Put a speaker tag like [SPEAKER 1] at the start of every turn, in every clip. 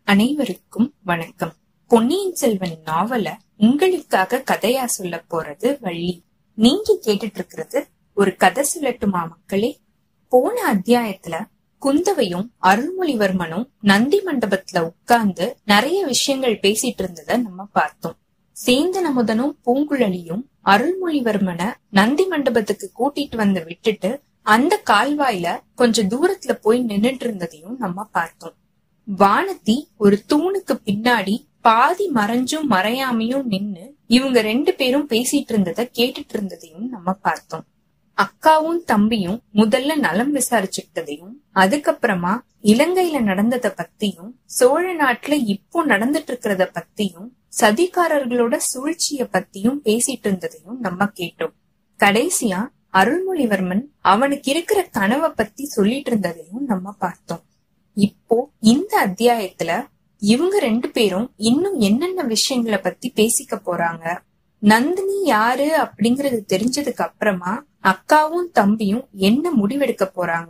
[SPEAKER 1] அனைவருக்கும் வணக்கம் பொன்னியின் செல்வன் நாவல உங்களுக்காக கதையா சொல்ல போறது வள்ளி நீங்க கேட்டுட்டு இருக்கிறது ஒரு கதை சொல்லட்டுமா மக்களே போன அத்தியாயத்துல குந்தவையும் அருள்மொழிவர்மனும் நந்தி மண்டபத்துல உட்கார்ந்து நிறைய விஷயங்கள் பேசிட்டு இருந்தத நம்ம பார்த்தோம் சேந்தன் அமுதனும் பூங்குழலியும் அருள்மொழிவர்மனை நந்தி மண்டபத்துக்கு கூட்டிட்டு வந்து விட்டுட்டு அந்த கால்வாயில கொஞ்சம் தூரத்துல போய் நின்னுட்டு இருந்ததையும் நம்ம பார்த்தோம் வானதி ஒரு தூணுக்கு பின்னாடி பாதி மறைஞ்சும் மறையாமையும் நின்னு இவங்க ரெண்டு பேரும் பேசிட்டு இருந்தத கேட்டுட்டு இருந்ததையும் நம்ம பார்த்தோம் அக்காவும் தம்பியும் முதல்ல நலம் விசாரிச்சுக்கிட்டதையும் அதுக்கப்புறமா இலங்கையில நடந்தத பத்தியும் சோழ நாட்டுல இப்போ நடந்துட்டு இருக்கிறத பத்தியும் சதிகாரர்களோட சூழ்ச்சிய பத்தியும் பேசிட்டு இருந்ததையும் நம்ம கேட்டோம் கடைசியா அருள்மொழிவர்மன் அவனுக்கு இருக்கிற கனவை பத்தி சொல்லிட்டு இருந்ததையும் நம்ம பார்த்தோம் இப்போ இந்த அத்தியாயத்துல இவங்க ரெண்டு பேரும் இன்னும் என்னென்ன விஷயங்களை பத்தி பேசிக்க போறாங்க நந்தினி யாரு அப்படிங்கறது தெரிஞ்சதுக்கு அப்புறமா அக்காவும் தம்பியும் என்ன முடிவெடுக்க போறாங்க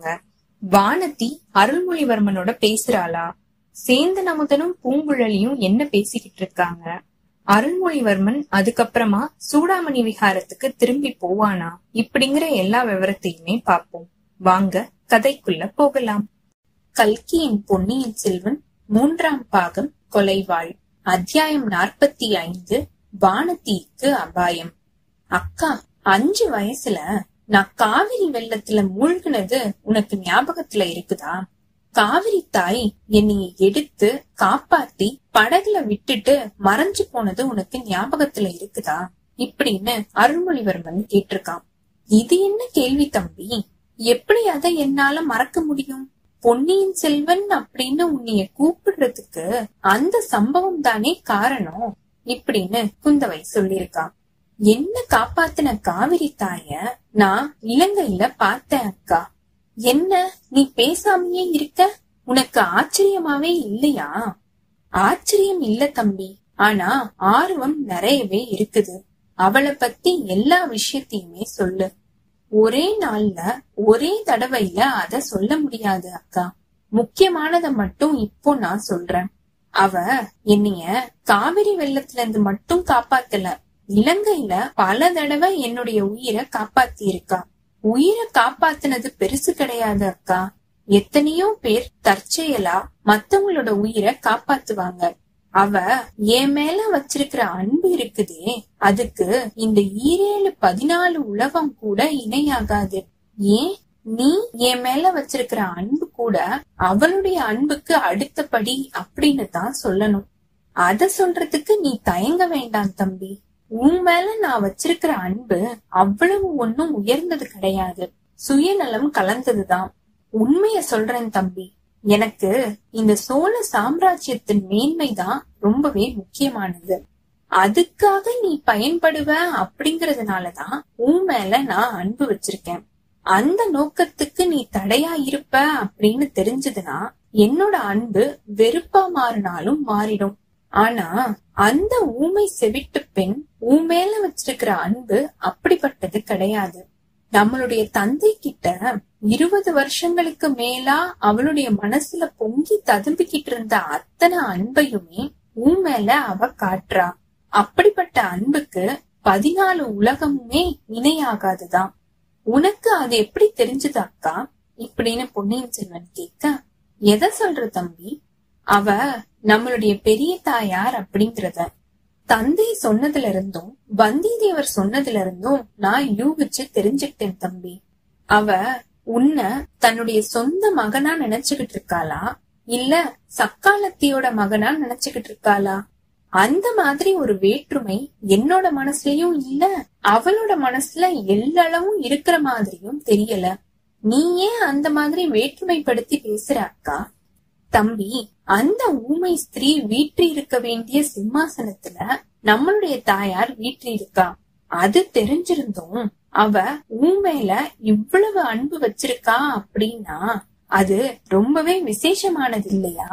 [SPEAKER 1] வானதி அருள்மொழிவர்மனோட பேசுறாளா சேந்தன் அமுதனும் பூங்குழலியும் என்ன பேசிக்கிட்டு இருக்காங்க அருள்மொழிவர்மன் அதுக்கப்புறமா சூடாமணி விஹாரத்துக்கு திரும்பி போவானா இப்படிங்கிற எல்லா விவரத்தையுமே பார்ப்போம் வாங்க கதைக்குள்ள போகலாம் கல்கியின் பொன்னியின் செல்வன் மூன்றாம் பாகம் கொலைவாள் அத்தியாயம் நாற்பத்தி ஐந்து வானதிக்கு அபாயம் அக்கா அஞ்சு வயசுல நான் காவிரி வெள்ளத்துல மூழ்கினது உனக்கு ஞாபகத்துல இருக்குதா காவிரி தாய் என்னைய எடுத்து காப்பாத்தி படகுல விட்டுட்டு மறைஞ்சு போனது உனக்கு ஞாபகத்துல இருக்குதா இப்படின்னு அருள்மொழிவர்மன் கேட்டிருக்கான் இது என்ன கேள்வி தம்பி எப்படி அதை என்னால மறக்க முடியும் பொன்னியின் செல்வன் அப்படின்னு உன்னைய கூப்பிடுறதுக்கு அந்த சம்பவம் தானே காரணம் இப்படின்னு குந்தவை சொல்லியிருக்கான் என்ன காப்பாத்தின காவிரி தாய நான் இலங்கையில பார்த்தேன் அக்கா என்ன நீ பேசாமையே இருக்க உனக்கு ஆச்சரியமாவே இல்லையா ஆச்சரியம் இல்ல தம்பி ஆனா ஆர்வம் நிறையவே இருக்குது அவளை பத்தி எல்லா விஷயத்தையுமே சொல்லு ஒரே நாள்ல ஒரே தடவையில அத சொல்ல முடியாது அக்கா முக்கியமானத மட்டும் இப்போ நான் சொல்றேன் அவ என்னைய காவிரி வெள்ளத்துல இருந்து மட்டும் காப்பாத்தல இலங்கையில பல தடவை என்னுடைய உயிரை காப்பாத்தி இருக்கா உயிரை காப்பாத்தினது பெருசு கிடையாது அக்கா எத்தனையோ பேர் தற்செயலா மத்தவங்களோட உயிரை காப்பாத்துவாங்க அவ என் மேல வச்சிருக்கிற அன்பு இருக்குதே அதுக்கு இந்த ஈரேழு பதினாலு உலகம் கூட இணையாகாது ஏன் நீ என் மேல வச்சிருக்கிற அன்பு கூட அவளுடைய அன்புக்கு அடுத்தபடி அப்படின்னு தான் சொல்லணும் அத சொல்றதுக்கு நீ தயங்க வேண்டாம் தம்பி உன் மேல நான் வச்சிருக்கிற அன்பு அவ்வளவு ஒன்னும் உயர்ந்தது கிடையாது சுயநலம் கலந்ததுதான் உண்மைய சொல்றேன் தம்பி எனக்கு இந்த சோழ சாம்ராஜ்யத்தின் மேன்மைதான் ரொம்பவே முக்கியமானது அதுக்காக நீ பயன்படுவ அப்படிங்கறதுனாலதான் உன் மேல நான் அன்பு வச்சிருக்கேன் அந்த நோக்கத்துக்கு நீ தடையா இருப்ப அப்படின்னு தெரிஞ்சதுன்னா என்னோட அன்பு வெறுப்பா மாறினாலும் மாறிடும் ஆனா அந்த ஊமை செவிட்டு பெண் உன் மேல வச்சிருக்கிற அன்பு அப்படிப்பட்டது கிடையாது நம்மளுடைய தந்தை கிட்ட இருபது வருஷங்களுக்கு மேலா அவளுடைய மனசுல பொங்கி ததும்பிக்கிட்டு இருந்த அத்தனை அன்பையுமே உன் மேல அவ காட்டுறா அப்படிப்பட்ட அன்புக்கு பதினாலு உலகமுமே இணையாகாதுதான் உனக்கு அது எப்படி தெரிஞ்சது அக்கா இப்படின்னு பொன்னியின் செல்வன் கேட்க எதை சொல்ற தம்பி அவ நம்மளுடைய பெரிய தாயார் அப்படிங்கறத தந்தை சொன்னதுல இருந்தும் வந்தியத்தேவர் சொன்னதுல இருந்தும் நான் யூகிச்சு தெரிஞ்சுக்கிட்டேன் தம்பி அவ உன்னை தன்னுடைய சொந்த மகனா நினைச்சுக்கிட்டு இருக்காளா இல்ல சக்காலத்தியோட மகனா நினைச்சுக்கிட்டு இருக்காளா அந்த மாதிரி ஒரு வேற்றுமை என்னோட மனசுலயும் இல்ல அவளோட மனசுல எல்லளவும் இருக்கிற மாதிரியும் தெரியல நீ ஏன் அந்த மாதிரி வேற்றுமைப்படுத்தி பேசுற அக்கா தம்பி அந்த ஊமை ஸ்திரீ வீற்றி இருக்க வேண்டிய சிம்மாசனத்துல நம்மளுடைய தாயார் வீற்றி இருக்கா அது தெரிஞ்சிருந்தும் அவ ஊமையில இவ்வளவு அன்பு வச்சிருக்கா அப்படின்னா அது ரொம்பவே விசேஷமானது இல்லையா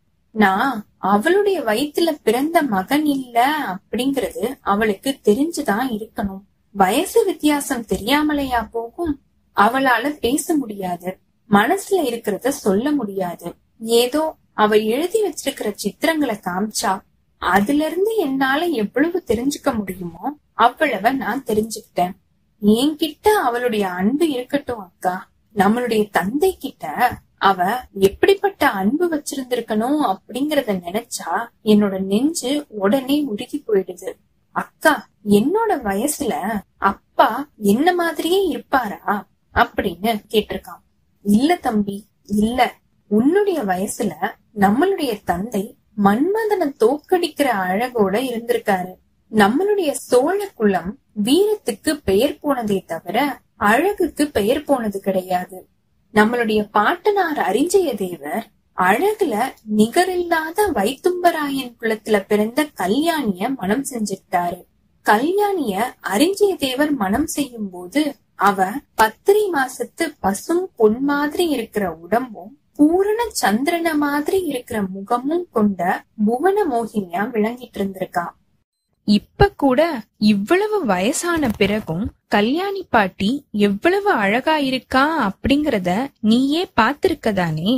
[SPEAKER 1] நான் அவளுடைய வயித்துல பிறந்த மகன் இல்ல அப்படிங்கறது அவளுக்கு தெரிஞ்சுதான் இருக்கணும் வயசு வித்தியாசம் தெரியாமலையா போகும் அவளால பேச முடியாது மனசுல இருக்கிறத சொல்ல முடியாது ஏதோ அவ எழுதி வச்சிருக்கிற சித்திரங்களை காமிச்சா அதுல இருந்து என்னால எவ்வளவு தெரிஞ்சுக்க முடியுமோ அவ்வளவ நான் தெரிஞ்சுக்கிட்டேன் என்கிட்ட அவளுடைய அன்பு இருக்கட்டும் அக்கா நம்மளுடைய தந்தை கிட்ட அவ எப்படிப்பட்ட அன்பு வச்சிருந்திருக்கணும் அப்படிங்கறத நினைச்சா என்னோட நெஞ்சு உடனே உருகி போயிடுது அக்கா என்னோட வயசுல அப்பா என்ன மாதிரியே இருப்பாரா அப்படின்னு கேட்டிருக்கான் இல்ல தம்பி இல்ல உன்னுடைய வயசுல நம்மளுடைய தந்தை மன்மதனை தோக்கடிக்கிற அழகோட இருந்திருக்காரு நம்மளுடைய சோழ குலம் வீரத்துக்கு பெயர் போனதே தவிர அழகுக்கு பெயர் போனது கிடையாது நம்மளுடைய பாட்டனார் அரிஞ்சய தேவர் அழகுல நிகரில்லாத வைத்தும்பராயன் குலத்துல பிறந்த கல்யாணிய மனம் செஞ்சுட்டாரு கல்யாணிய அரிஞ்சய தேவர் மனம் செய்யும் போது அவ பத்திரை மாசத்து பசும் பொன் மாதிரி இருக்கிற உடம்பும் பூரண சந்திரன மாதிரி இருக்கிற முகமும் கொண்ட புவன மோகினியா விளங்கிட்டு இருந்திருக்கா
[SPEAKER 2] இப்ப கூட இவ்வளவு வயசான பிறகும் கல்யாணி பாட்டி எவ்வளவு அழகா இருக்கா அப்படிங்கறத நீயே பாத்திருக்கதானே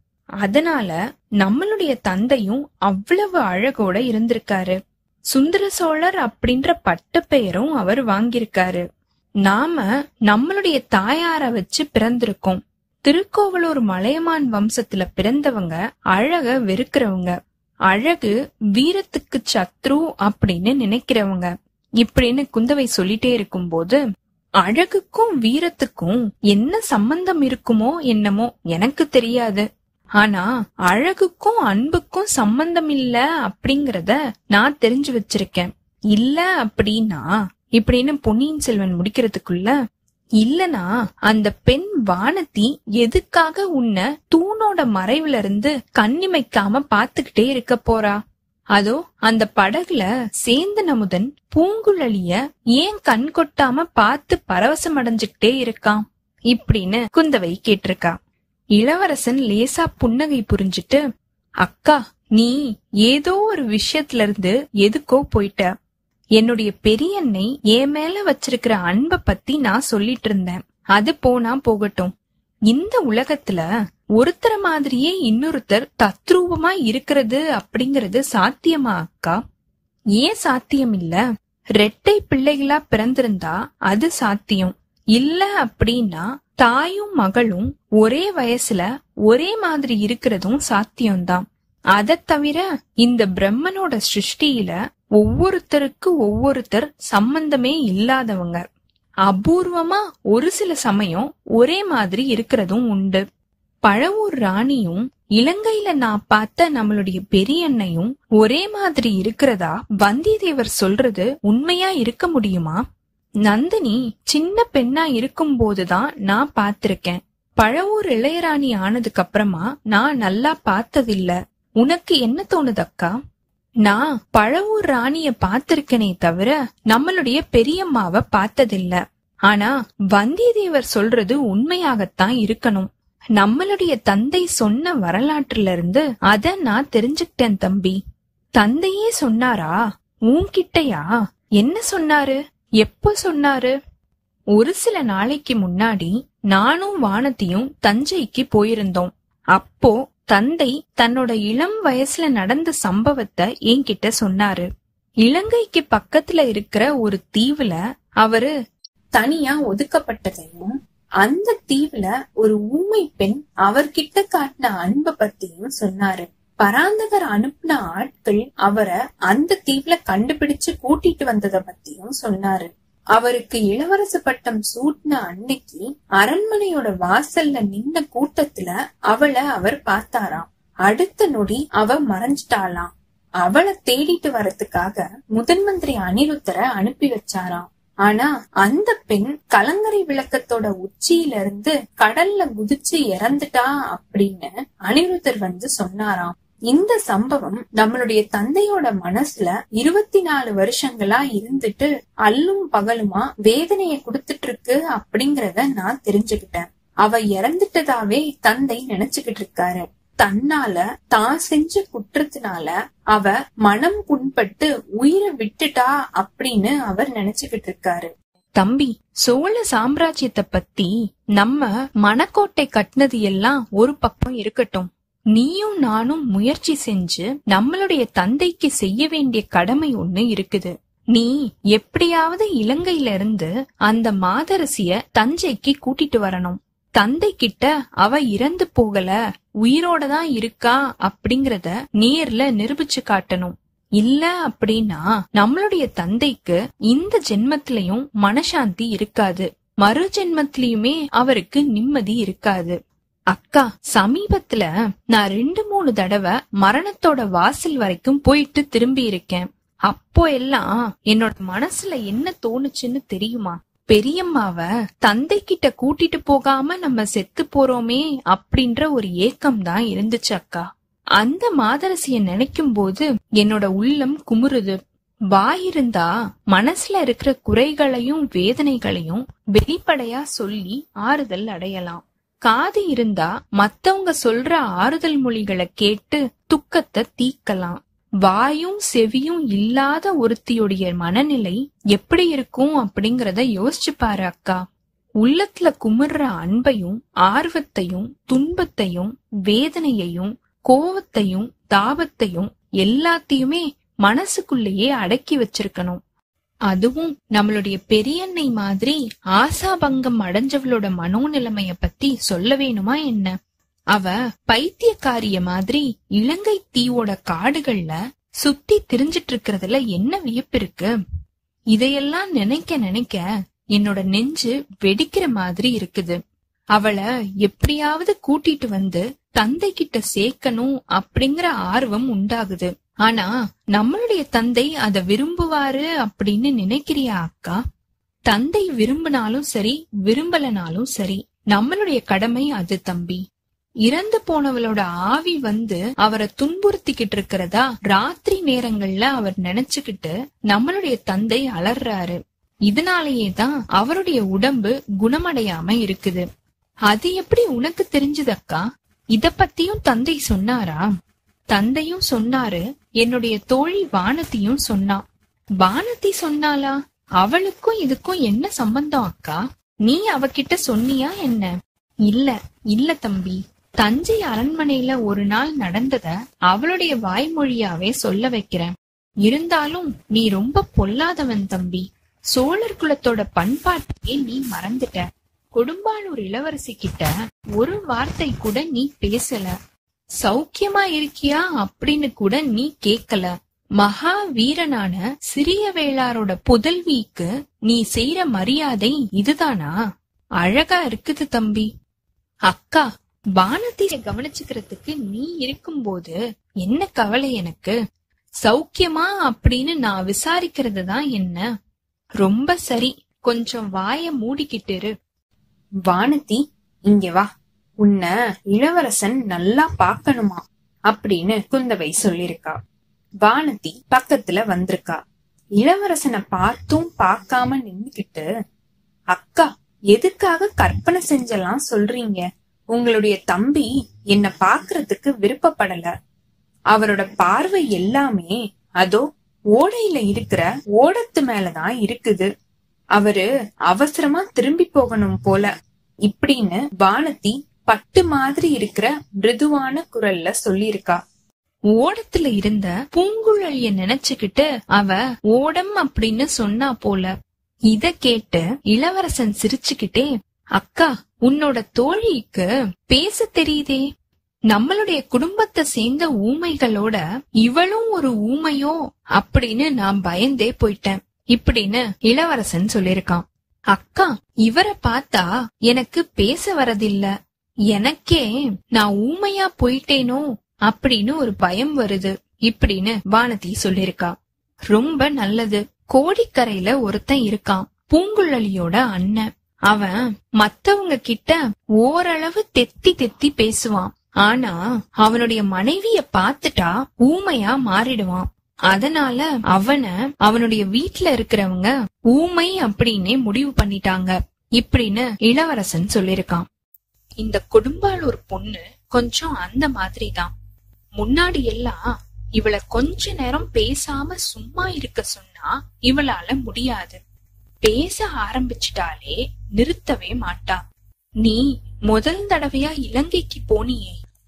[SPEAKER 2] அதனால நம்மளுடைய தந்தையும் அவ்வளவு அழகோட இருந்திருக்காரு சுந்தர சோழர் அப்படின்ற பட்ட பெயரும் அவர் வாங்கியிருக்காரு நாம நம்மளுடைய தாயார வச்சு பிறந்திருக்கோம் திருக்கோவலூர் மலையமான் வம்சத்துல பிறந்தவங்க அழக வெறுக்கிறவங்க அழகு வீரத்துக்கு சத்ரு அப்படின்னு நினைக்கிறவங்க இப்படின்னு குந்தவை சொல்லிட்டே இருக்கும்போது அழகுக்கும் வீரத்துக்கும் என்ன சம்பந்தம் இருக்குமோ என்னமோ எனக்கு தெரியாது ஆனா அழகுக்கும் அன்புக்கும் சம்பந்தம் இல்ல அப்படிங்கறத நான் தெரிஞ்சு வச்சிருக்கேன் இல்ல அப்படின்னா இப்படின்னு பொன்னியின் செல்வன் முடிக்கிறதுக்குள்ள இல்லனா அந்த பெண் வானதி எதுக்காக உன்னை தூணோட மறைவுல இருந்து கண்ணிமைக்காம பாத்துக்கிட்டே இருக்க போறா அதோ அந்த படகுல சேந்தன் அமுதன் பூங்குழலிய ஏன் கண் கொட்டாம பார்த்து பரவசம் அடைஞ்சுக்கிட்டே இருக்கான் இப்படின்னு குந்தவை கேட்டிருக்கா இளவரசன் லேசா புன்னகை புரிஞ்சிட்டு அக்கா நீ ஏதோ ஒரு விஷயத்துல இருந்து எதுக்கோ போயிட்ட என்னுடைய பெரியண்ணை என் மேல வச்சிருக்கிற அன்ப பத்தி நான் சொல்லிட்டு இருந்தேன் அது போனா போகட்டும் இந்த உலகத்துல ஒருத்தர மாதிரியே இன்னொருத்தர் தத்ரூபமா இருக்கிறது அப்படிங்கறது சாத்தியமா அக்கா ஏன் சாத்தியம் இல்ல ரெட்டை பிள்ளைகளா பிறந்திருந்தா அது சாத்தியம் இல்ல அப்படின்னா தாயும் மகளும் ஒரே வயசுல ஒரே மாதிரி இருக்கிறதும் சாத்தியம்தான் அத தவிர இந்த பிரம்மனோட சிருஷ்டியில ஒவ்வொருத்தருக்கு ஒவ்வொருத்தர் சம்பந்தமே இல்லாதவங்க அபூர்வமா ஒரு சில சமயம் ஒரே மாதிரி இருக்கிறதும் உண்டு பழவூர் ராணியும் இலங்கையில நான் பார்த்த நம்மளுடைய பெரியண்ணையும் ஒரே மாதிரி இருக்கிறதா வந்தியத்தேவர் சொல்றது உண்மையா இருக்க முடியுமா நந்தினி சின்ன பெண்ணா இருக்கும் போதுதான் நான் பார்த்திருக்கேன் பழவூர் இளையராணி ஆனதுக்கு அப்புறமா நான் நல்லா பார்த்ததில்ல உனக்கு என்ன தோணுது அக்கா நான் பழவூர் ராணிய பார்த்திருக்கனே தவிர நம்மளுடைய பெரியம்மாவ பார்த்ததில்ல ஆனா வந்தியத்தேவர் சொல்றது உண்மையாகத்தான் இருக்கணும் நம்மளுடைய தந்தை சொன்ன வரலாற்றுல இருந்து அத நான் தெரிஞ்சுக்கிட்டேன் தம்பி தந்தையே சொன்னாரா உன்கிட்டயா என்ன சொன்னாரு எப்போ சொன்னாரு ஒரு சில நாளைக்கு முன்னாடி நானும் வானத்தியும் தஞ்சைக்கு போயிருந்தோம் அப்போ தந்தை தன்னோட இளம் வயசுல நடந்த சம்பவத்தை என்கிட்ட சொன்னாரு இலங்கைக்கு பக்கத்துல இருக்கிற ஒரு தீவுல அவரு
[SPEAKER 1] தனியா ஒதுக்கப்பட்டதையும் அந்த தீவுல ஒரு ஊமை பெண் அவர்கிட்ட காட்டின அன்பை பத்தியும் சொன்னாரு பராந்தகர் அனுப்புன ஆட்கள் அவரை அந்த தீவுல கண்டுபிடிச்சு கூட்டிட்டு வந்தத பத்தியும் சொன்னாரு அவருக்கு இளவரசு பட்டம் சூட்டின அன்னைக்கு அரண்மனையோட வாசல்ல நின்ன கூட்டத்துல அவளை அவர் பார்த்தாராம் அடுத்த நொடி அவ மறைஞ்சிட்டாளாம் அவளை தேடிட்டு வரதுக்காக முதன் மந்திரி அனிருத்தரை அனுப்பி வச்சாராம் ஆனா அந்த பெண் கலங்கரை விளக்கத்தோட உச்சியில இருந்து கடல்ல குதிச்சு இறந்துட்டா அப்படின்னு அனிருத்தர் வந்து சொன்னாராம் இந்த சம்பவம் நம்மளுடைய தந்தையோட மனசுல இருபத்தி நாலு வருஷங்களா இருந்துட்டு அல்லும் பகலுமா வேதனைய குடுத்துட்டு இருக்கு அப்படிங்கறத நான் தெரிஞ்சுக்கிட்டேன் அவ இறந்துட்டதாவே தந்தை நினைச்சுக்கிட்டு இருக்காரு தன்னால தான் செஞ்ச குற்றத்தினால அவ மனம் புண்பட்டு உயிரை விட்டுட்டா அப்படின்னு அவர் நினைச்சுக்கிட்டு இருக்காரு
[SPEAKER 2] தம்பி சோழ சாம்ராஜ்யத்தை பத்தி நம்ம மணக்கோட்டை கட்டினது எல்லாம் ஒரு பக்கம் இருக்கட்டும் நீயும் நானும் முயற்சி செஞ்சு நம்மளுடைய தந்தைக்கு செய்ய வேண்டிய கடமை ஒண்ணு இருக்குது நீ எப்படியாவது இலங்கையில இருந்து அந்த மாதரசிய தஞ்சைக்கு கூட்டிட்டு வரணும் தந்தை கிட்ட அவ இறந்து போகல உயிரோட தான் இருக்கா அப்படிங்கறத நேர்ல நிரூபிச்சு காட்டணும் இல்ல அப்படின்னா நம்மளுடைய தந்தைக்கு இந்த ஜென்மத்திலயும் மனசாந்தி இருக்காது மறு ஜென்மத்திலயுமே அவருக்கு நிம்மதி இருக்காது அக்கா சமீபத்துல நான் ரெண்டு மூணு தடவை மரணத்தோட வாசல் வரைக்கும் போயிட்டு திரும்பி இருக்கேன் அப்போ எல்லாம் என்னோட மனசுல என்ன தோணுச்சுன்னு தெரியுமா பெரியம்மாவ தந்தை கிட்ட கூட்டிட்டு போகாம நம்ம செத்து போறோமே அப்படின்ற ஒரு ஏக்கம் தான் இருந்துச்சு அக்கா அந்த மாதரசிய நினைக்கும் போது என்னோட உள்ளம் குமுறுது வாயிருந்தா மனசுல இருக்கிற குறைகளையும் வேதனைகளையும் வெளிப்படையா சொல்லி ஆறுதல் அடையலாம் காது இருந்தா மத்தவங்க சொல்ற ஆறுதல் மொழிகளை கேட்டு துக்கத்தை தீக்கலாம் வாயும் செவியும் இல்லாத ஒருத்தியுடைய மனநிலை எப்படி இருக்கும் அப்படிங்கறத யோசிச்சு பாரு அக்கா உள்ளத்துல குமுற அன்பையும் ஆர்வத்தையும் துன்பத்தையும் வேதனையையும் கோவத்தையும் தாபத்தையும் எல்லாத்தையுமே மனசுக்குள்ளேயே அடக்கி வச்சிருக்கணும் அதுவும் நம்மளுடைய பெரியண்ணை மாதிரி ஆசாபங்கம் அடைஞ்சவளோட மனோநிலைமைய பத்தி சொல்ல வேணுமா என்ன அவ பைத்தியக்காரிய மாதிரி இலங்கை தீவோட காடுகள்ல சுத்தி திரிஞ்சிட்டு இருக்கிறதுல என்ன வியப்பு இருக்கு இதையெல்லாம் நினைக்க நினைக்க என்னோட நெஞ்சு வெடிக்கிற மாதிரி இருக்குது அவளை எப்படியாவது கூட்டிட்டு வந்து தந்தை கிட்ட சேர்க்கணும் அப்படிங்கிற ஆர்வம் உண்டாகுது ஆனா நம்மளுடைய தந்தை அத விரும்புவாரு அப்படின்னு நினைக்கிறியா அக்கா தந்தை விரும்பினாலும் சரி விரும்பலனாலும் சரி நம்மளுடைய கடமை அது தம்பி இறந்து போனவளோட ஆவி வந்து அவரை துன்புறுத்திக்கிட்டு இருக்கிறதா ராத்திரி நேரங்கள்ல அவர் நினைச்சுக்கிட்டு நம்மளுடைய தந்தை அலறாரு இதனாலேயே தான் அவருடைய உடம்பு குணமடையாம இருக்குது அது எப்படி உனக்கு தெரிஞ்சதக்கா இத பத்தியும் தந்தை சொன்னாரா தந்தையும் சொன்னாரு என்னுடைய தோழி வானதியும் சொன்னா வானதி சொன்னாளா அவளுக்கும் இதுக்கும் என்ன சம்பந்தம் அக்கா நீ அவகிட்ட சொன்னியா என்ன இல்ல இல்ல தம்பி தஞ்சை அரண்மனையில ஒரு நாள் நடந்தத அவளுடைய வாய்மொழியாவே சொல்ல வைக்கிறேன் இருந்தாலும் நீ ரொம்ப பொல்லாதவன் தம்பி சோழர் குலத்தோட பண்பாட்டையே நீ மறந்துட்ட கொடும்பாளூர் இளவரசி கிட்ட ஒரு வார்த்தை கூட நீ பேசல சௌக்கியமா இருக்கியா அப்படின்னு கூட நீ கேக்கல மகா வீரனான சிறிய வேளாரோட புதல்விக்கு நீ செய்யற மரியாதை இதுதானா அழகா இருக்குது தம்பி அக்கா வானத்திய கவனிச்சுக்கிறதுக்கு நீ இருக்கும்போது என்ன கவலை எனக்கு சௌக்கியமா அப்படின்னு நான் விசாரிக்கிறது தான் என்ன ரொம்ப சரி கொஞ்சம் வாய மூடிக்கிட்டு இரு
[SPEAKER 1] வானதி இங்க வா உன்னை இளவரசன் நல்லா பாக்கணுமா அப்படின்னு குந்தவை சொல்லிருக்கா வானதி பக்கத்துல வந்திருக்கா இளவரசனை பார்த்தும் பார்க்காம நின்னுக்கிட்டு அக்கா எதுக்காக கற்பனை செஞ்செல்லாம் சொல்றீங்க உங்களுடைய தம்பி என்ன பாக்குறதுக்கு விருப்பப்படல அவரோட பார்வை எல்லாமே அதோ ஓடையில இருக்கிற ஓடத்து மேலதான் இருக்குது அவரு அவசரமா திரும்பி போகணும் போல இப்படின்னு வானதி பட்டு மாதிரி இருக்கிற மிருதுவான குரல்ல சொல்லியிருக்கா
[SPEAKER 2] ஓடத்துல இருந்த பூங்குழலிய நினைச்சுக்கிட்டு அவ ஓடம் அப்படின்னு சொன்னா போல இத கேட்டு இளவரசன் சிரிச்சுக்கிட்டே அக்கா உன்னோட தோழிக்கு பேச தெரியுதே நம்மளுடைய குடும்பத்தை சேர்ந்த ஊமைகளோட இவளும் ஒரு ஊமையோ அப்படின்னு நான் பயந்தே போயிட்டேன் இப்படின்னு இளவரசன் சொல்லிருக்கான் அக்கா இவரை பார்த்தா எனக்கு பேச வரதில்ல எனக்கே நான் ஊமையா போயிட்டேனோ அப்படின்னு ஒரு பயம் வருது இப்படின்னு வானதி சொல்லிருக்கா ரொம்ப நல்லது கோடிக்கரையில ஒருத்தன் இருக்கான் பூங்குழலியோட அண்ணன் அவன் மத்தவங்க கிட்ட ஓரளவு தெத்தி தெத்தி பேசுவான் ஆனா அவனுடைய மனைவிய பாத்துட்டா ஊமையா மாறிடுவான் அதனால அவன அவனுடைய வீட்ல இருக்கிறவங்க ஊமை அப்படின்னே முடிவு பண்ணிட்டாங்க இப்படின்னு இளவரசன் சொல்லிருக்கான் இந்த கொடும்பாளூர் பொண்ணு கொஞ்சம் அந்த மாதிரி தான் முன்னாடி எல்லாம் இவள கொஞ்ச நேரம் பேசாம சும்மா இருக்க சொன்னா இவளால முடியாது பேச ஆரம்பிச்சிட்டாலே நிறுத்தவே மாட்டா நீ முதல் தடவையா இலங்கைக்கு போனியே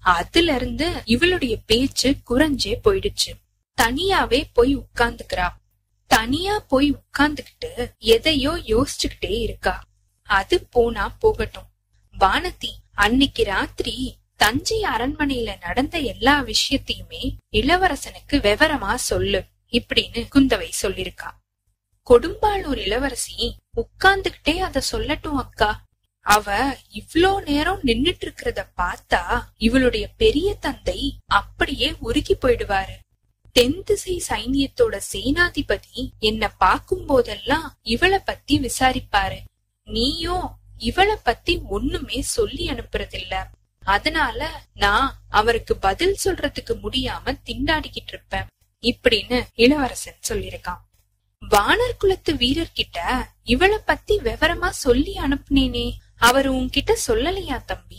[SPEAKER 2] அதுல இருந்து இவளுடைய பேச்சு குறைஞ்சே போயிடுச்சு தனியாவே போய் உட்கார்ந்துக்கிறா தனியா போய் உட்கார்ந்துகிட்டு எதையோ யோசிச்சுக்கிட்டே இருக்கா அது போனா போகட்டும் வானதி அன்னைக்கு ராத்திரி தஞ்சை அரண்மனையில நடந்த எல்லா விஷயத்தையுமே இளவரசனுக்கு விவரமா சொல்லு இப்படின்னு குந்தவை சொல்லிருக்கா கொடும்பாளூர் இளவரசி உட்கார்ந்துகிட்டே அத சொல்லட்டும் அக்கா அவ இவ்ளோ நேரம் நின்னுட்டு இருக்கிறத பார்த்தா இவளுடைய பெரிய தந்தை அப்படியே உருகி போயிடுவாரு தென் திசை சைனியத்தோட சேனாதிபதி என்ன பாக்கும் போதெல்லாம் இவளை பத்தி விசாரிப்பாரு நீயும் இவளை பத்தி ஒண்ணுமே சொல்லி அனுப்புறதில்ல அதனால நான் அவருக்கு பதில் சொல்றதுக்கு முடியாம திண்டாடிக்கிட்டு இருப்பேன் இப்படின்னு இளவரசன் சொல்லிருக்கான் வானர் குலத்து வீரர்கிட்ட இவளை பத்தி விவரமா சொல்லி அனுப்புனேனே அவரு உன்கிட்ட சொல்லலையா தம்பி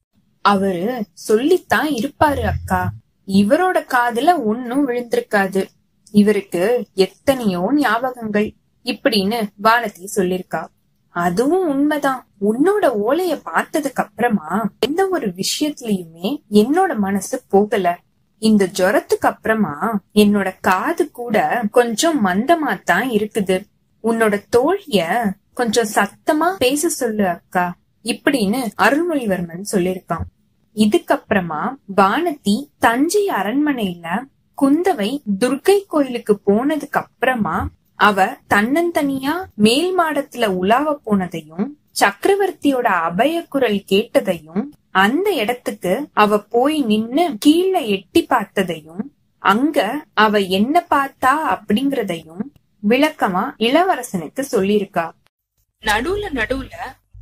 [SPEAKER 1] அவரு சொல்லித்தான் இருப்பாரு அக்கா இவரோட காதுல ஒன்னும் விழுந்திருக்காது இவருக்கு எத்தனையோ ஞாபகங்கள் இப்படின்னு வானதி சொல்லிருக்கா அதுவும் உண்மைதான் உன்னோட ஓலைய பார்த்ததுக்கு அப்புறமா எந்த ஒரு விஷயத்திலயுமே என்னோட மனசு போகல இந்த ஜுரத்துக்கு அப்புறமா என்னோட காது கூட கொஞ்சம் மந்தமா தான் இருக்குது உன்னோட தோழிய கொஞ்சம் சத்தமா பேச சொல்லு அக்கா இப்படின்னு அருள்மொழிவர்மன் சொல்லிருக்கான் இதுக்கப்புறமா வானதி தஞ்சை அரண்மனையில குந்தவை துர்க்கை கோயிலுக்கு போனதுக்கு அப்புறமா அவ தன்னந்தனியா மேல் மாடத்துல உலாவ போனதையும் சக்கரவர்த்தியோட அபய குரல் கேட்டதையும் அந்த இடத்துக்கு அவ போய் நின்னு கீழே எட்டி பார்த்ததையும் அங்க அவ என்ன பார்த்தா அப்படிங்கறதையும் விளக்கமா இளவரசனுக்கு சொல்லியிருக்கா
[SPEAKER 2] நடுவுல நடுவுல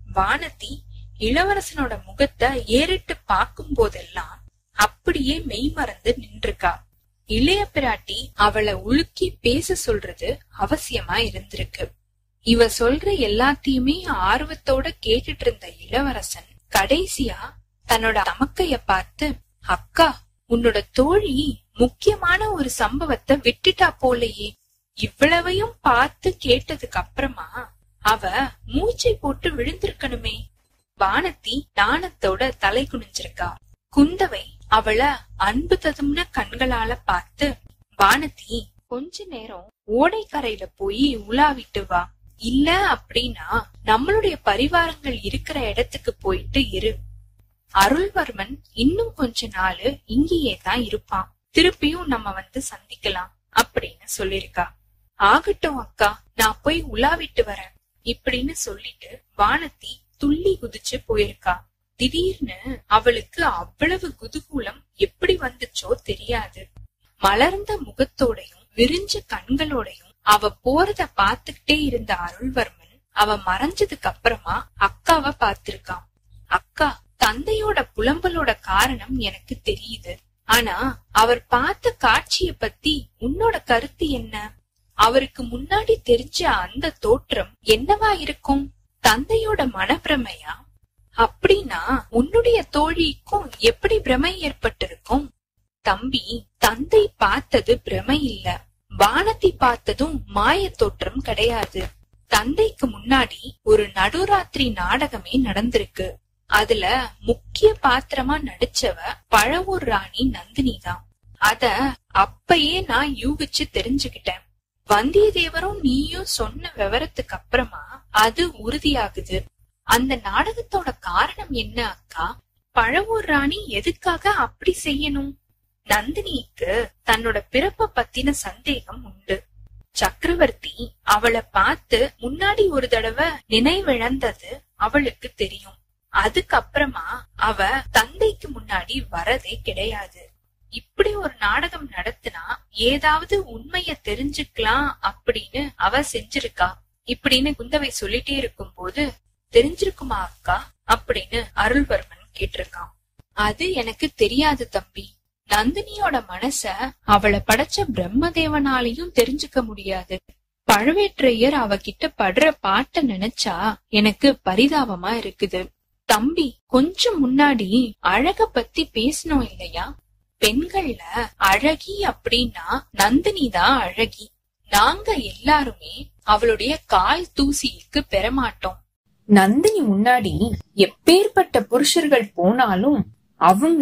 [SPEAKER 2] வானதி இளவரசனோட முகத்தை ஏறிட்டு பார்க்கும் போதெல்லாம் அப்படியே மெய் மறந்து நின்றுக்கா இளைய பிராட்டி அவளை உலுக்கி பேச சொல்றது அவசியமா இருந்திருக்கு இவ சொல்ற எல்லாத்தையுமே ஆர்வத்தோட கேட்டுட்டு இருந்த இளவரசன் கடைசியா தன்னோட தமக்கைய பார்த்து அக்கா உன்னோட தோழி முக்கியமான ஒரு சம்பவத்தை விட்டுட்டா போலையே இவ்வளவையும் பார்த்து கேட்டதுக்கு அப்புறமா அவ மூச்சை போட்டு விழுந்திருக்கணுமே வானத்தி நாணத்தோட தலை குனிஞ்சிருக்கா குந்தவை அவள அன்பு ததும்ன கண்களால பார்த்து வானதி கொஞ்ச நேரம் ஓடைக்கரையில போய் உலாவிட்டு வா இல்ல அப்படின்னா நம்மளுடைய பரிவாரங்கள் இருக்கிற இடத்துக்கு போயிட்டு இரு அருள்வர்மன் இன்னும் கொஞ்ச நாள் இங்கேயே தான் இருப்பான் திருப்பியும் நம்ம வந்து சந்திக்கலாம் அப்படின்னு சொல்லிருக்கா ஆகட்டும் அக்கா நான் போய் உலாவிட்டு வரேன் இப்படின்னு சொல்லிட்டு வானத்தி துள்ளி குதிச்சு போயிருக்கா திடீர்னு அவளுக்கு அவ்வளவு குதூகூலம் எப்படி வந்துச்சோ தெரியாது மலர்ந்த முகத்தோடையும் விரிஞ்ச கண்களோடையும் அவ போறத பாத்துக்கிட்டே இருந்த அருள்வர்மன் அவ மறைஞ்சதுக்கு அப்புறமா அக்காவ பார்த்திருக்கான் அக்கா தந்தையோட புலம்பலோட காரணம் எனக்கு தெரியுது ஆனா அவர் பார்த்த காட்சிய பத்தி உன்னோட கருத்து என்ன அவருக்கு முன்னாடி தெரிஞ்ச அந்த தோற்றம் என்னவா இருக்கும் தந்தையோட மனப்பிரமையா அப்படின்னா உன்னுடைய தோழிக்கும் எப்படி பிரமை ஏற்பட்டிருக்கும் தம்பி தந்தை பார்த்தது பிரமை இல்ல வானத்தை பார்த்ததும் மாய தோற்றம் கிடையாது தந்தைக்கு முன்னாடி ஒரு நடுராத்திரி நாடகமே நடந்திருக்கு அதுல முக்கிய பாத்திரமா நடிச்சவ பழவூர் ராணி நந்தினி தான் அத அப்பயே நான் யூகிச்சு தெரிஞ்சுக்கிட்டேன் வந்தியத்தேவரும் நீயும் சொன்ன விவரத்துக்கு அப்புறமா அது உறுதியாகுது அந்த நாடகத்தோட காரணம் என்ன அக்கா பழவூர் ராணி எதுக்காக அப்படி செய்யணும் நந்தினிக்கு தன்னோட பிறப்ப பத்தின சந்தேகம் உண்டு சக்கரவர்த்தி அவளை பார்த்து முன்னாடி ஒரு தடவை நினைவிழந்தது அவளுக்கு தெரியும் அதுக்கப்புறமா அவ தந்தைக்கு முன்னாடி வரதே கிடையாது இப்படி ஒரு நாடகம் நடத்தினா ஏதாவது உண்மைய தெரிஞ்சுக்கலாம் அப்படின்னு அவ செஞ்சிருக்கா இப்படின்னு குந்தவை சொல்லிட்டே இருக்கும் போது தெரிஞ்சிருக்குமா அக்கா அப்படின்னு அருள்வர்மன் கேட்டிருக்கான் அது எனக்கு தெரியாது தம்பி நந்தினியோட மனச அவளை படைச்ச பிரம்மதேவனாலையும் தெரிஞ்சுக்க முடியாது பழவேற்றையர் அவகிட்ட படுற பாட்ட நினைச்சா எனக்கு பரிதாபமா இருக்குது தம்பி கொஞ்சம் முன்னாடி அழக பத்தி பேசணும் இல்லையா பெண்கள்ல அழகி அப்படின்னா நந்தினி தான் அழகி நாங்க எல்லாருமே அவளுடைய கால் தூசிக்கு பெறமாட்டோம்
[SPEAKER 1] நந்தினி முன்னாடி எப்பேற்பட்ட புருஷர்கள் போனாலும் அவங்க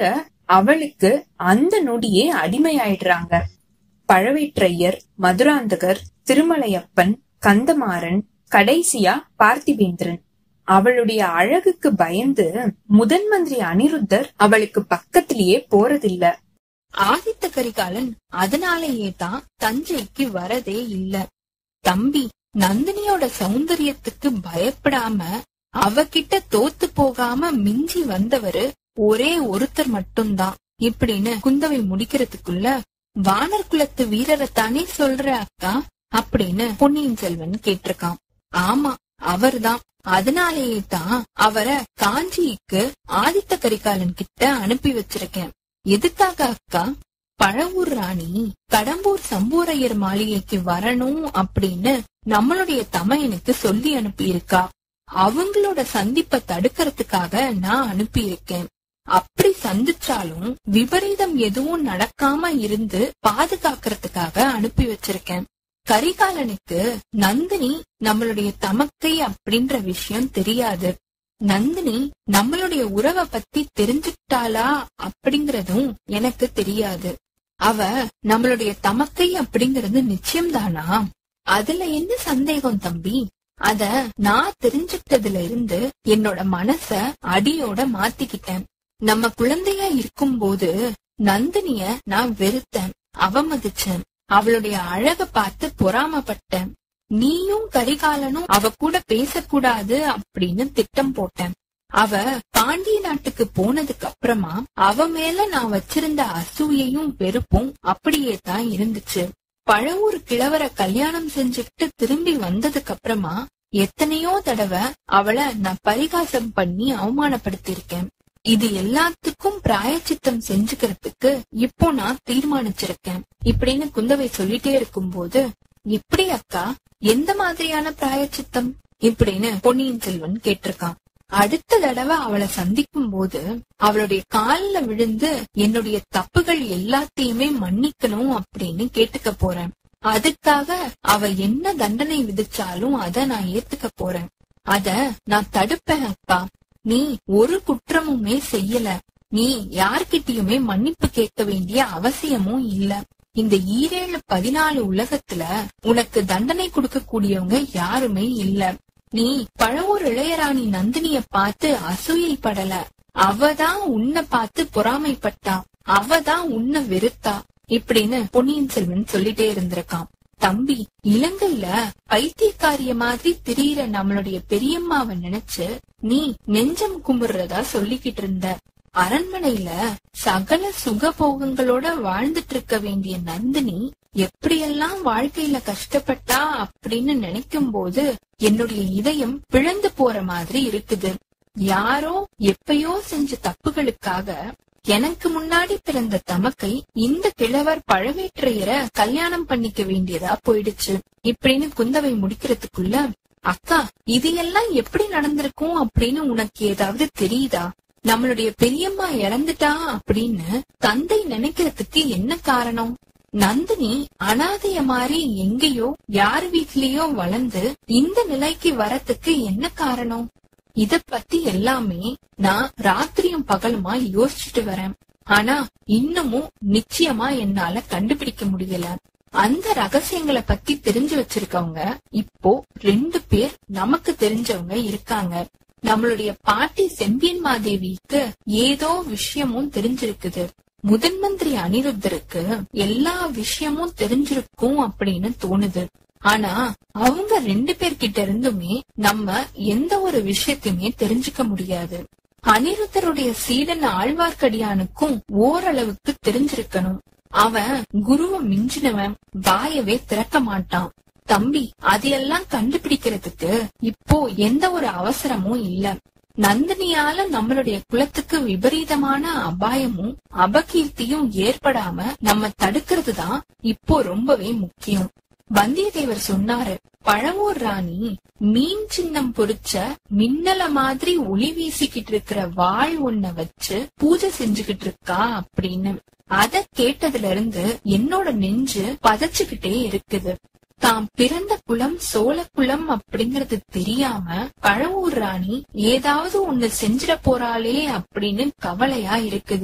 [SPEAKER 1] அவளுக்கு அந்த நொடியே அடிமையாயிடுறாங்க பழவேற்றையர் மதுராந்தகர் திருமலையப்பன் கந்தமாறன் கடைசியா பார்த்திபேந்திரன் அவளுடைய அழகுக்கு பயந்து முதன் மந்திரி அனிருத்தர் அவளுக்கு பக்கத்திலேயே போறதில்ல
[SPEAKER 2] ஆதித்த கரிகாலன் அதனாலேயே தான் தஞ்சைக்கு வரதே இல்ல தம்பி நந்தினியோட சௌந்தரியத்துக்கு பயப்படாம அவகிட்ட தோத்து போகாம மிஞ்சி வந்தவரு ஒரே ஒருத்தர் மட்டும்தான் இப்படின்னு குந்தவை முடிக்கிறதுக்குள்ள வானர் குலத்து வீரரைத்தானே சொல்ற அக்கா அப்படின்னு பொன்னியின் செல்வன் கேட்டிருக்கான் ஆமா அவர்தான் அதனாலேயே தான் அவரை காஞ்சிக்கு ஆதித்த கரிகாலன் கிட்ட அனுப்பி வச்சிருக்கேன் எதுக்காக அக்கா பழவூர் ராணி கடம்பூர் சம்பூரையர் மாளிகைக்கு வரணும் அப்படின்னு நம்மளுடைய தமையனுக்கு சொல்லி அனுப்பியிருக்கா அவங்களோட சந்திப்பை தடுக்கிறதுக்காக நான் அனுப்பியிருக்கேன் அப்படி சந்திச்சாலும் விபரீதம் எதுவும் நடக்காம இருந்து பாதுகாக்கிறதுக்காக அனுப்பி வச்சிருக்கேன் கரிகாலனுக்கு நந்தினி நம்மளுடைய தமக்கை அப்படின்ற விஷயம் தெரியாது நந்தினி நம்மளுடைய உறவை பத்தி தெரிஞ்சுக்கிட்டாளா அப்படிங்கறதும் எனக்கு தெரியாது அவ நம்மளுடைய தமக்கை அப்படிங்கறது நிச்சயம்தானா அதுல என்ன சந்தேகம் தம்பி அத நான் தெரிஞ்சுக்கிட்டதுல இருந்து என்னோட மனச அடியோட மாத்திக்கிட்டேன் நம்ம குழந்தையா இருக்கும்போது நந்தினிய நான் வெறுத்தேன் அவமதிச்சேன் அவளுடைய அழக பார்த்து பொறாமப்பட்டேன் நீயும் கரிகாலனும் அவ கூட பேசக்கூடாது அப்படின்னு திட்டம் போட்டேன் அவ பாண்டிய நாட்டுக்கு போனதுக்கு அப்புறமா அவ மேல நான் வச்சிருந்த அசூயையும் வெறுப்பும் அப்படியே தான் இருந்துச்சு பழவூர் கிழவரை கல்யாணம் செஞ்சுக்கிட்டு திரும்பி வந்ததுக்கு அப்புறமா எத்தனையோ தடவை அவளை நான் பரிகாசம் பண்ணி அவமானப்படுத்திருக்கேன் இது எல்லாத்துக்கும் பிராயச்சித்தம் செஞ்சுக்கிறதுக்கு இப்போ நான் தீர்மானிச்சிருக்கேன் இப்படின்னு குந்தவை சொல்லிட்டே இருக்கும்போது எப்படி அக்கா எந்த மாதிரியான பிராயச்சித்தம் இப்படின்னு பொன்னியின் செல்வன் கேட்டிருக்கான் அடுத்த தடவை அவளை சந்திக்கும் போது அவளுடைய கால்ல விழுந்து என்னுடைய தப்புகள் எல்லாத்தையுமே மன்னிக்கணும் அப்படின்னு கேட்டுக்க போறேன் அதுக்காக அவ என்ன தண்டனை விதிச்சாலும் அத நான் ஏத்துக்க போறேன் அத நான் தடுப்பேன் அக்கா நீ ஒரு குற்றமுமே செய்யல நீ யார்கிட்டயுமே மன்னிப்பு கேட்க வேண்டிய அவசியமும் இல்ல இந்த ஈரேழு பதினாலு உலகத்துல உனக்கு தண்டனை கொடுக்க கூடியவங்க யாருமே இல்ல நீ பழவூர் இளையராணி நந்தினிய பார்த்து அசூயை படல அவதான் உன்னை பார்த்து பொறாமைப்பட்டா அவதான் உன்னை வெறுத்தா இப்படின்னு பொன்னியின் செல்வன் சொல்லிட்டே இருந்திருக்கான் தம்பி இலங்கையில பைத்தியக்காரிய மாதிரி திரியிற நம்மளுடைய பெரியம்மாவை நினைச்சு நீ நெஞ்சம் கும்பிடுறதா சொல்லிக்கிட்டு இருந்த அரண்மனையில சகல சுகபோகங்களோட வாழ்ந்துட்டு இருக்க வேண்டிய நந்தினி எப்படியெல்லாம் வாழ்க்கையில கஷ்டப்பட்டா அப்படின்னு நினைக்கும் போது என்னுடைய இதயம் பிளந்து போற மாதிரி இருக்குது யாரோ எப்பயோ செஞ்ச தப்புகளுக்காக எனக்கு முன்னாடி பிறந்த தமக்கை இந்த கிழவர் பழவேற்றையர கல்யாணம் பண்ணிக்க வேண்டியதா போயிடுச்சு இப்படின்னு குந்தவை முடிக்கிறதுக்குள்ள அக்கா இது எல்லாம் எப்படி நடந்திருக்கும் அப்படின்னு உனக்கு ஏதாவது தெரியுதா நம்மளுடைய பெரியம்மா இறந்துட்டா அப்படின்னு தந்தை நினைக்கிறதுக்கு என்ன காரணம் நந்தினி அனாதைய மாதிரி எங்கேயோ யார் வீட்லயோ வளர்ந்து இந்த நிலைக்கு வரத்துக்கு என்ன காரணம் இத பத்தி எல்லாமே நான் ராத்திரியும் பகலுமா யோசிச்சுட்டு வரேன் ஆனா இன்னமும் நிச்சயமா என்னால கண்டுபிடிக்க முடியல அந்த ரகசியங்களை பத்தி தெரிஞ்சு வச்சிருக்கவங்க இப்போ ரெண்டு பேர் நமக்கு தெரிஞ்சவங்க இருக்காங்க நம்மளுடைய பாட்டி செம்பியன் மாதேவிக்கு ஏதோ விஷயமும் தெரிஞ்சிருக்குது முதன் மந்திரி அனிருத்தருக்கு எல்லா விஷயமும் தெரிஞ்சிருக்கும் அப்படின்னு தோணுது ஆனா அவங்க ரெண்டு பேர்கிட்ட இருந்துமே நம்ம எந்த ஒரு விஷயத்தையுமே தெரிஞ்சுக்க முடியாது அனிருத்தருடைய சீடன் ஆழ்வார்க்கடியானுக்கும் ஓரளவுக்கு தெரிஞ்சிருக்கணும் அவன் குருவை மிஞ்சினவன் வாயவே திறக்க மாட்டான் தம்பி அதையெல்லாம் கண்டுபிடிக்கிறதுக்கு இப்போ எந்த ஒரு அவசரமும் இல்ல நந்தினியால நம்மளுடைய குலத்துக்கு விபரீதமான அபாயமும் அபகீர்த்தியும் ஏற்படாம நம்ம தடுக்கிறது தான் இப்போ ரொம்பவே முக்கியம் வந்தியத்தேவர் சொன்னாரு பழவூர் ராணி மீன் சின்னம் பொறிச்ச மின்னல மாதிரி ஒளி வீசிக்கிட்டு இருக்கிற வாழ் ஒன்ன வச்சு பூஜை செஞ்சுகிட்டு இருக்கா அப்படின்னு அத கேட்டதுல இருந்து என்னோட நெஞ்சு பதச்சுக்கிட்டே இருக்குது தாம் பிறந்த குலம் சோழ குலம் அப்படிங்கறது தெரியாம பழவூர் ராணி ஏதாவது ஒண்ணு செஞ்சிட போறாளே அப்படின்னு கவலையா இருக்குது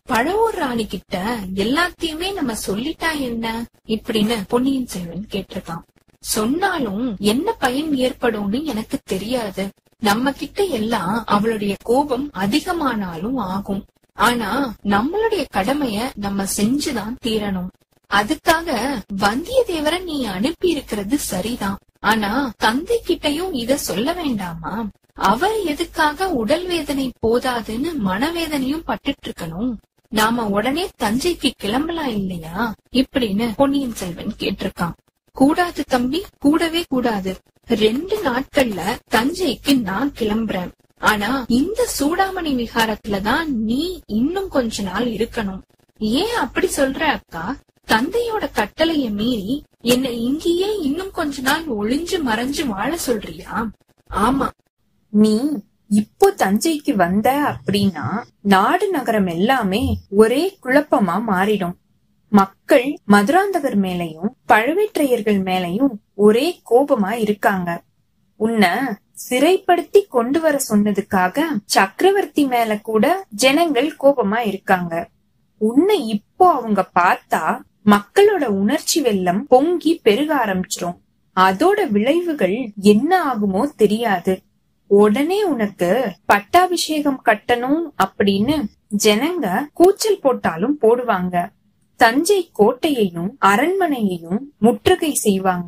[SPEAKER 2] பழவூர் ராணி கிட்ட எல்லாத்தையுமே நம்ம சொல்லிட்டா என்ன இப்படின்னு பொன்னியின் செல்வன் கேட்டிருக்கான் சொன்னாலும் என்ன பயன் ஏற்படும்னு எனக்கு தெரியாது நம்ம கிட்ட எல்லாம் அவளுடைய கோபம் அதிகமானாலும் ஆகும் ஆனா நம்மளுடைய கடமைய நம்ம செஞ்சுதான் தீரணும் அதுக்காக வந்தியத்தேவரை நீ அனுப்பி இருக்கிறது சரிதான் ஆனா தந்தை கிட்டயும் இத சொல்ல வேண்டாமா அவர் எதுக்காக உடல் வேதனை போதாதுன்னு மனவேதனையும் பட்டுட்டு இருக்கணும் நாம உடனே தஞ்சைக்கு கிளம்பலாம் இல்லையா இப்படின்னு பொன்னியின் செல்வன் கேட்டிருக்கான் கூடாது தம்பி கூடவே கூடாது ரெண்டு நாட்கள்ல தஞ்சைக்கு நான் கிளம்புறேன் ஆனா இந்த சூடாமணி விகாரத்துல தான் நீ இன்னும் கொஞ்ச நாள் இருக்கணும் ஏன் அப்படி சொல்ற அக்கா தந்தையோட கட்டளைய மீறி என்னை இங்கேயே இன்னும் கொஞ்ச நாள் ஒளிஞ்சு மறைஞ்சு வாழ சொல்றியா ஆமா
[SPEAKER 1] நீ இப்போ தஞ்சைக்கு வந்த அப்படின்னா நாடு நகரம் எல்லாமே ஒரே குழப்பமா மாறிடும் மக்கள் மதுராந்தகர் மேலையும் பழுவேற்றையர்கள் மேலையும் ஒரே கோபமா இருக்காங்க உன்னை சிறைப்படுத்தி கொண்டு வர சொன்னதுக்காக சக்கரவர்த்தி மேல கூட ஜனங்கள் கோபமா இருக்காங்க உன்னை இப்போ அவங்க பார்த்தா மக்களோட உணர்ச்சி வெள்ளம் பொங்கி பெருக ஆரம்பிச்சிரும் அதோட விளைவுகள் என்ன ஆகுமோ தெரியாது உடனே உனக்கு பட்டாபிஷேகம் கட்டணும் அப்படின்னு ஜனங்க கூச்சல் போட்டாலும் போடுவாங்க தஞ்சை கோட்டையையும் அரண்மனையையும் முற்றுகை செய்வாங்க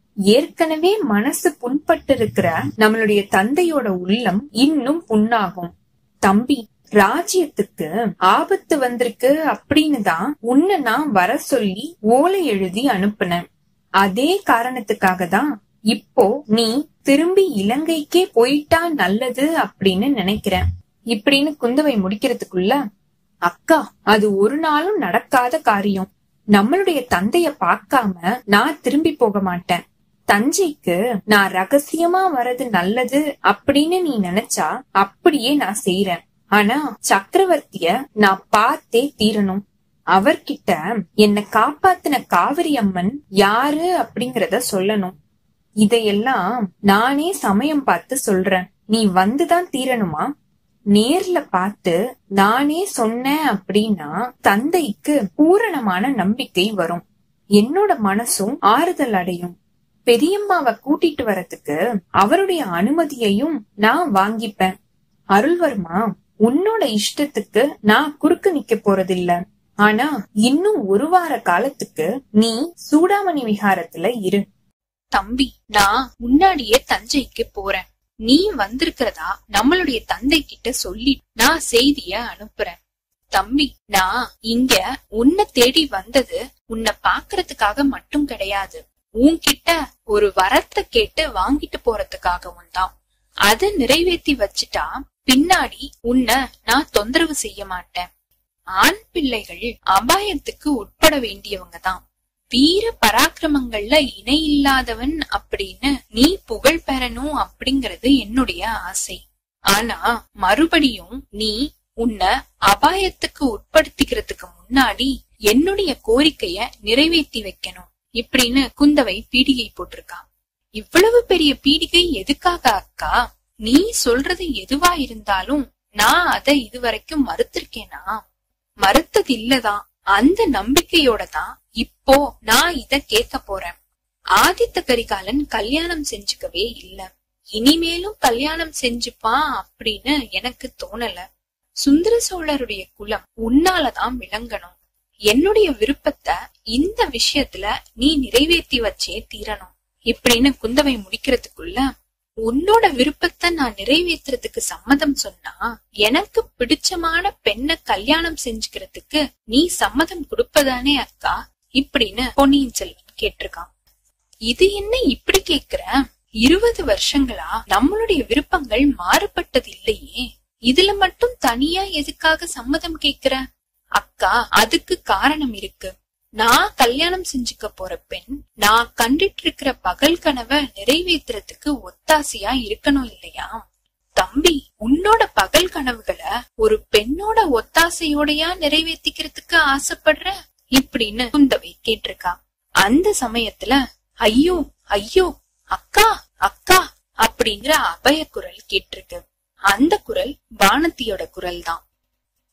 [SPEAKER 1] ஏற்கனவே மனசு புண்பட்டிருக்கிற நம்மளுடைய தந்தையோட உள்ளம் இன்னும் புண்ணாகும் தம்பி ராஜ்யத்துக்கு ஆபத்து வந்திருக்கு அப்படின்னு தான் உன்னை நான் வர சொல்லி ஓலை எழுதி அனுப்புனேன் அதே காரணத்துக்காக தான் இப்போ நீ திரும்பி இலங்கைக்கே போயிட்டா நல்லது அப்படின்னு நினைக்கிறேன் இப்படின்னு குந்தவை முடிக்கிறதுக்குள்ள அக்கா அது ஒரு நாளும் நடக்காத காரியம் நம்மளுடைய தந்தைய பார்க்காம நான் திரும்பி போக மாட்டேன் தஞ்சைக்கு நான் ரகசியமா வர்றது நல்லது அப்படின்னு நீ நினைச்சா அப்படியே நான் செய்யறேன் ஆனா சக்கரவர்த்திய நான் பார்த்தே தீரணும் அவர்கிட்ட என்ன காப்பாத்தின காவிரி அம்மன் யாரு அப்படிங்கறத சொல்லணும் இதையெல்லாம் நானே சமயம் பார்த்து சொல்றேன் நீ வந்துதான் தீரணுமா நேர்ல பார்த்து நானே சொன்னேன் அப்படின்னா தந்தைக்கு பூரணமான நம்பிக்கை வரும் என்னோட மனசும் ஆறுதல் அடையும் பெரியம்மாவை கூட்டிட்டு வரதுக்கு அவருடைய அனுமதியையும் நான் வாங்கிப்பேன் அருள்வர்மா உன்னோட இஷ்டத்துக்கு நான் குறுக்கு நிக்க போறதில்ல ஆனா இன்னும் ஒரு வார காலத்துக்கு நீ சூடாமணி விஹாரத்துல இரு
[SPEAKER 2] தம்பி நான் முன்னாடியே தஞ்சைக்கு போறேன் நீ வந்திருக்கிறதா நம்மளுடைய தந்தை கிட்ட சொல்லி நான் செய்திய அனுப்புறேன் தம்பி நான் இங்க உன்னை தேடி வந்தது உன்னை பாக்குறதுக்காக மட்டும் கிடையாது உன்கிட்ட ஒரு வரத்தை கேட்டு வாங்கிட்டு போறதுக்காகவும் தான் அதை நிறைவேத்தி வச்சுட்டா பின்னாடி உன்னை நான் தொந்தரவு செய்ய மாட்டேன் ஆண் பிள்ளைகள் அபாயத்துக்கு உட்பட வேண்டியவங்க தான் வீர பராக்கிரமங்கள்ல இணை இல்லாதவன் அப்படின்னு நீ புகழ் பெறணும் அப்படிங்கறது என்னுடைய ஆசை ஆனா மறுபடியும் நீ உன்னை அபாயத்துக்கு உட்படுத்திக்கிறதுக்கு முன்னாடி என்னுடைய கோரிக்கைய நிறைவேற்றி வைக்கணும் இப்படின்னு குந்தவை பீடிகை போட்டிருக்கா இவ்வளவு பெரிய பீடிகை எதுக்காக அக்கா நீ சொல்றது எதுவா இருந்தாலும் நான் அதை இதுவரைக்கும் மறுத்திருக்கேனா மறுத்தது இல்லதான் அந்த நம்பிக்கையோட தான் இப்போ நான் இத கேட்க போறேன் ஆதித்த கரிகாலன் கல்யாணம் செஞ்சுக்கவே இல்ல இனிமேலும் கல்யாணம் செஞ்சுப்பான் அப்படின்னு எனக்கு தோணல சுந்தர சோழருடைய குலம் உன்னாலதான் விளங்கணும் என்னுடைய விருப்பத்தை இந்த விஷயத்துல நீ நிறைவேற்றி வச்சே தீரணும் இப்படின்னு குந்தவை முடிக்கிறதுக்குள்ள உன்னோட விருப்பத்தை நான் நிறைவேற்றுறதுக்கு சம்மதம் சொன்னா எனக்கு பிடிச்சமான பெண்ணை கல்யாணம் செஞ்சுக்கிறதுக்கு நீ சம்மதம் கொடுப்பதானே அக்கா இப்படின்னு பொன்னியின் செல்வன் கேட்டிருக்கான் இது என்ன இப்படி கேக்குற இருபது வருஷங்களா நம்மளுடைய விருப்பங்கள் மாறுபட்டது இல்லையே இதுல மட்டும் தனியா எதுக்காக சம்மதம் கேக்குற அக்கா அதுக்கு காரணம் இருக்கு நான் கல்யாணம் செஞ்சுக்க போற பெண் நான் கண்டுட்டு இருக்கிற பகல் கனவை நிறைவேற்றுறதுக்கு ஒத்தாசையா இருக்கணும் இல்லையா தம்பி உன்னோட பகல் கனவுகளை ஒரு பெண்ணோட ஒத்தாசையோடயா நிறைவேற்றிக்கிறதுக்கு ஆசைப்படுற இப்படின்னு குந்தவை கேட்டிருக்கா அந்த சமயத்துல ஐயோ ஐயோ அக்கா அக்கா அப்படிங்கிற அபய குரல் கேட்டிருக்கு அந்த குரல் வானத்தியோட குரல் தான்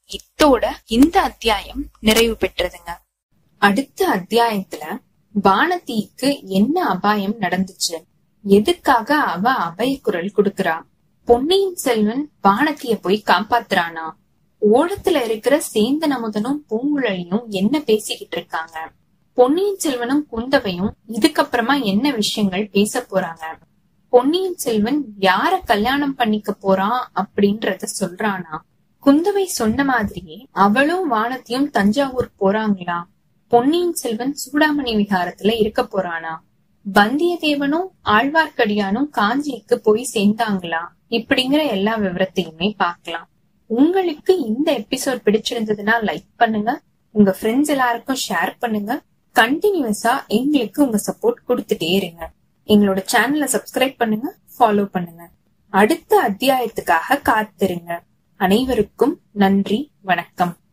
[SPEAKER 2] இத்தோட இந்த அத்தியாயம் நிறைவு பெற்றதுங்க
[SPEAKER 1] அடுத்த அத்தியாயத்துல வானதிக்கு என்ன அபாயம் நடந்துச்சு எதுக்காக அவ அபய குரல் கொடுக்கறா பொன்னியின் செல்வன் வானதிய போய் காப்பாத்துறானா ஓடத்துல இருக்கிற சேந்தன் அமுதனும் பூங்குழலியும் என்ன பேசிக்கிட்டு இருக்காங்க பொன்னியின் செல்வனும் குந்தவையும் இதுக்கப்புறமா என்ன விஷயங்கள் பேச போறாங்க பொன்னியின் செல்வன் யார கல்யாணம் பண்ணிக்க போறான் அப்படின்றத சொல்றானா குந்தவை சொன்ன மாதிரியே அவளும் வானத்தையும் தஞ்சாவூர் போறாங்களா பொன்னியின் செல்வன் சூடாமணி விகாரத்துல இருக்க போறானா வந்தியத்தேவனும் ஆழ்வார்க்கடியானும் காஞ்சிக்கு போய் சேர்ந்தாங்களா இப்படிங்கிற எல்லா விவரத்தையுமே பார்க்கலாம் உங்களுக்கு இந்த எபிசோட் பிடிச்சிருந்ததுன்னா லைக் பண்ணுங்க உங்க ஃப்ரெண்ட்ஸ் எல்லாருக்கும் ஷேர் பண்ணுங்க கண்டினியூஸா எங்களுக்கு உங்க சப்போர்ட் கொடுத்துட்டே இருங்க எங்களோட சேனலை சப்ஸ்கிரைப் பண்ணுங்க ஃபாலோ பண்ணுங்க அடுத்த அத்தியாயத்துக்காக காத்திருங்க அனைவருக்கும் நன்றி வணக்கம்